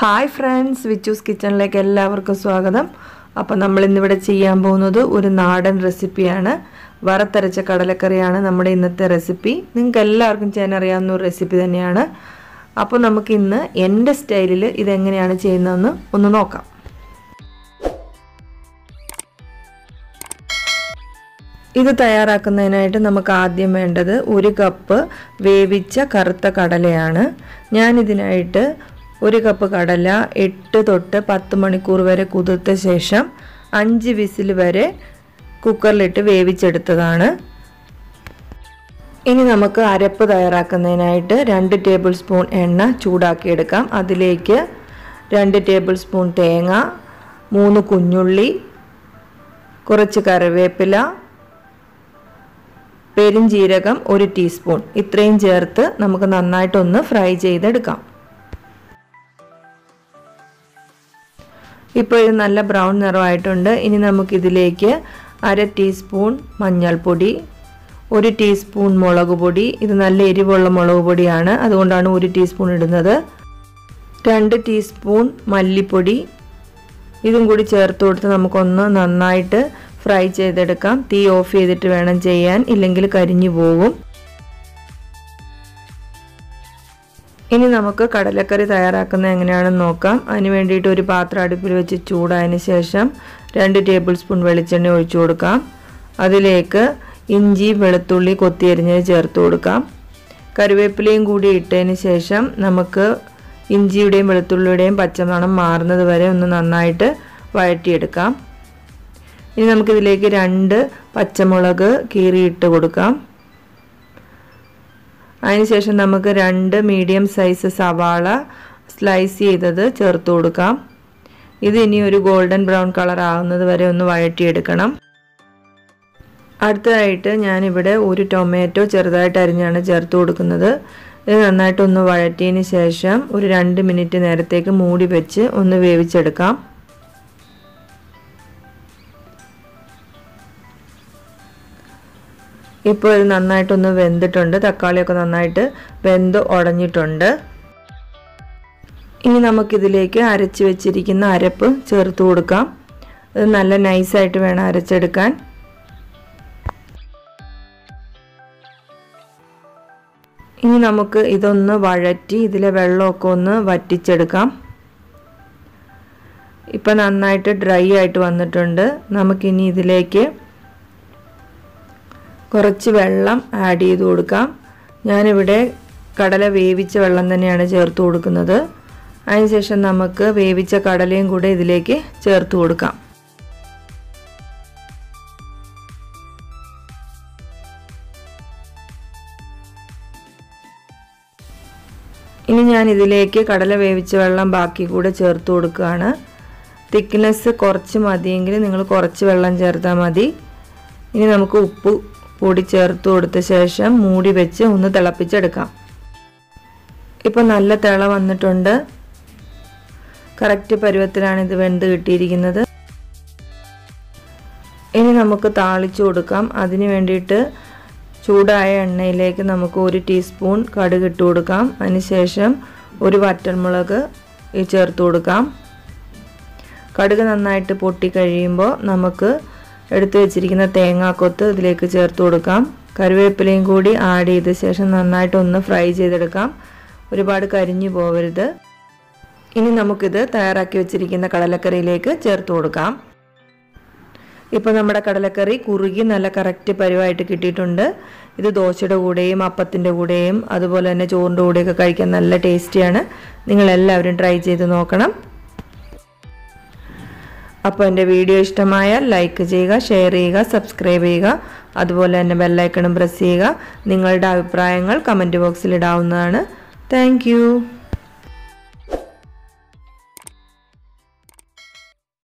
hi friends വിച്ചൂസ് കിച്ചണിലേക്ക് എല്ലാവർക്കും സ്വാഗതം അപ്പോൾ നമ്മൾ ഇന്നിവിടെ ചെയ്യാൻ പോകുന്നത് ഒരു നാടൻ റെസിപ്പിയാണ് വറുത്തരച്ച കടലക്കറിയാണ് നമ്മുടെ ഇന്നത്തെ റെസിപ്പി നിങ്ങൾക്ക് എല്ലാവർക്കും ചെയ്യാൻ അറിയാവുന്ന ഒരു റെസിപ്പി തന്നെയാണ് അപ്പോൾ നമുക്ക് ഇന്ന് എൻ്റെ സ്റ്റൈലിൽ ഇതെങ്ങനെയാണ് ചെയ്യുന്നതെന്ന് ഒന്ന് നോക്കാം ഇത് തയ്യാറാക്കുന്നതിനായിട്ട് നമുക്ക് ആദ്യം വേണ്ടത് ഒരു കപ്പ് വേവിച്ച കറുത്ത കടലയാണ് ഞാനിതിനായിട്ട് ഒരു കപ്പ് കടല എട്ട് തൊട്ട് പത്ത് മണിക്കൂർ വരെ കുതിർത്ത ശേഷം അഞ്ച് വിസിൽ വരെ കുക്കറിലിട്ട് വേവിച്ചെടുത്തതാണ് ഇനി നമുക്ക് അരപ്പ് തയ്യാറാക്കുന്നതിനായിട്ട് രണ്ട് ടേബിൾ സ്പൂൺ എണ്ണ ചൂടാക്കിയെടുക്കാം അതിലേക്ക് രണ്ട് ടേബിൾ സ്പൂൺ തേങ്ങ മൂന്ന് കുഞ്ഞുള്ളി കുറച്ച് കറിവേപ്പില പെരുംജീരകം ഒരു ടീസ്പൂൺ ഇത്രയും ചേർത്ത് നമുക്ക് നന്നായിട്ടൊന്ന് ഫ്രൈ ചെയ്തെടുക്കാം ഇപ്പോൾ ഇത് നല്ല ബ്രൗൺ നിറമായിട്ടുണ്ട് ഇനി നമുക്കിതിലേക്ക് അര ടീസ്പൂൺ മഞ്ഞൾപ്പൊടി ഒരു ടീസ്പൂൺ മുളക് പൊടി ഇത് നല്ല എരിവുള്ള മുളക് പൊടിയാണ് അതുകൊണ്ടാണ് ഒരു ടീസ്പൂൺ ഇടുന്നത് രണ്ട് ടീസ്പൂൺ മല്ലിപ്പൊടി ഇതും കൂടി ചേർത്ത് കൊടുത്ത് നമുക്കൊന്ന് നന്നായിട്ട് ഫ്രൈ ചെയ്തെടുക്കാം തീ ഓഫ് ചെയ്തിട്ട് വേണം ചെയ്യാൻ ഇല്ലെങ്കിൽ കരിഞ്ഞു പോകും ഇനി നമുക്ക് കടലക്കറി തയ്യാറാക്കുന്നത് എങ്ങനെയാണെന്ന് നോക്കാം അതിന് വേണ്ടിയിട്ട് ഒരു പാത്രം അടുപ്പിൽ വെച്ച് ചൂടായതിന് ശേഷം രണ്ട് ടേബിൾ സ്പൂൺ വെളിച്ചെണ്ണ ഒഴിച്ചു കൊടുക്കാം അതിലേക്ക് ഇഞ്ചി വെളുത്തുള്ളി കൊത്തിയരിഞ്ഞത് ചേർത്ത് കൊടുക്കാം കറിവേപ്പിലയും കൂടി ഇട്ടതിന് ശേഷം നമുക്ക് ഇഞ്ചിയുടെയും വെളുത്തുള്ളിയുടെയും പച്ചമണം മാറുന്നത് വരെ ഒന്ന് നന്നായിട്ട് വഴറ്റിയെടുക്കാം ഇനി നമുക്കിതിലേക്ക് രണ്ട് പച്ചമുളക് കീറിയിട്ട് കൊടുക്കാം അതിനുശേഷം നമുക്ക് രണ്ട് മീഡിയം സൈസ് സവാള സ്ലൈസ് ചെയ്തത് ചേർത്ത് കൊടുക്കാം ഇത് ഇനി ഒരു ഗോൾഡൻ ബ്രൗൺ കളർ ആകുന്നത് വരെ ഒന്ന് വഴറ്റിയെടുക്കണം അടുത്തതായിട്ട് ഞാനിവിടെ ഒരു ടൊമാറ്റോ ചെറുതായിട്ട് അരിഞ്ഞാണ് ചേർത്ത് കൊടുക്കുന്നത് ഇത് നന്നായിട്ടൊന്ന് വഴറ്റിയതിന് ശേഷം ഒരു രണ്ട് മിനിറ്റ് നേരത്തേക്ക് മൂടി വെച്ച് ഒന്ന് വേവിച്ചെടുക്കാം ഇപ്പോൾ ഇത് നന്നായിട്ടൊന്ന് വെന്തിട്ടുണ്ട് തക്കാളിയൊക്കെ നന്നായിട്ട് വെന്ത് ഉടഞ്ഞിട്ടുണ്ട് ഇനി നമുക്കിതിലേക്ക് അരച്ച് വെച്ചിരിക്കുന്ന അരപ്പ് ചേർത്ത് കൊടുക്കാം ഇത് നല്ല നൈസായിട്ട് വേണം അരച്ചെടുക്കാൻ ഇനി നമുക്ക് ഇതൊന്ന് വഴറ്റി ഇതിലെ വെള്ളമൊക്കെ ഒന്ന് വറ്റിച്ചെടുക്കാം ഇപ്പം നന്നായിട്ട് ഡ്രൈ ആയിട്ട് വന്നിട്ടുണ്ട് നമുക്കിനി ഇതിലേക്ക് കുറച്ച് വെള്ളം ആഡ് ചെയ്ത് കൊടുക്കാം ഞാനിവിടെ കടല വേവിച്ച വെള്ളം തന്നെയാണ് ചേർത്ത് കൊടുക്കുന്നത് അതിനുശേഷം നമുക്ക് വേവിച്ച കടലയും കൂടെ ഇതിലേക്ക് ചേർത്ത് കൊടുക്കാം ഇനി ഞാൻ ഇതിലേക്ക് കടല വേവിച്ച വെള്ളം ബാക്കി കൂടെ ചേർത്ത് കൊടുക്കുകയാണ് തിക്നെസ് കുറച്ച് മതിയെങ്കിൽ നിങ്ങൾ കുറച്ച് വെള്ളം ചേർത്താൽ മതി ഇനി നമുക്ക് ഉപ്പ് കൂടി ചേർത്ത് കൊടുത്ത ശേഷം മൂടി വെച്ച് ഒന്ന് തിളപ്പിച്ചെടുക്കാം ഇപ്പോൾ നല്ല തിള വന്നിട്ടുണ്ട് കറക്റ്റ് പരുവത്തിലാണ് ഇത് വെന്ത് കിട്ടിയിരിക്കുന്നത് ഇനി നമുക്ക് താളിച്ചു കൊടുക്കാം അതിന് വേണ്ടിയിട്ട് ചൂടായ എണ്ണയിലേക്ക് നമുക്ക് ഒരു ടീസ്പൂൺ കടുക് ഇട്ട് കൊടുക്കാം അതിനുശേഷം ഒരു വറ്റൽമുളക് ചേർത്ത് കൊടുക്കാം കടുക് നന്നായിട്ട് പൊട്ടി കഴിയുമ്പോൾ നമുക്ക് എടുത്തു വെച്ചിരിക്കുന്ന തേങ്ങാക്കൊത്ത് ഇതിലേക്ക് ചേർത്ത് കൊടുക്കാം കറിവേപ്പിലയും കൂടി ആഡ് ചെയ്ത ശേഷം നന്നായിട്ടൊന്ന് ഫ്രൈ ചെയ്തെടുക്കാം ഒരുപാട് കരിഞ്ഞു പോവരുത് ഇനി നമുക്കിത് തയ്യാറാക്കി വെച്ചിരിക്കുന്ന കടലക്കറിയിലേക്ക് ചേർത്ത് കൊടുക്കാം ഇപ്പോൾ നമ്മുടെ കടലക്കറി കുറുകി നല്ല കറക്റ്റ് പരുവായിട്ട് കിട്ടിയിട്ടുണ്ട് ഇത് ദോശയുടെ കൂടെയും അപ്പത്തിൻ്റെ കൂടെയും അതുപോലെ തന്നെ ചോറിൻ്റെ കൂടെയൊക്കെ കഴിക്കാൻ നല്ല ടേസ്റ്റിയാണ് നിങ്ങളെല്ലാവരും ട്രൈ ചെയ്ത് നോക്കണം അപ്പോൾ എൻ്റെ വീഡിയോ ഇഷ്ടമായാൽ ലൈക്ക് ചെയ്യുക ഷെയർ ചെയ്യുക സബ്സ്ക്രൈബ് ചെയ്യുക അതുപോലെ തന്നെ ബെല്ലൈക്കണും പ്രസ് ചെയ്യുക നിങ്ങളുടെ അഭിപ്രായങ്ങൾ കമൻറ്റ് ബോക്സിൽ ഇടാവുന്നതാണ് താങ്ക്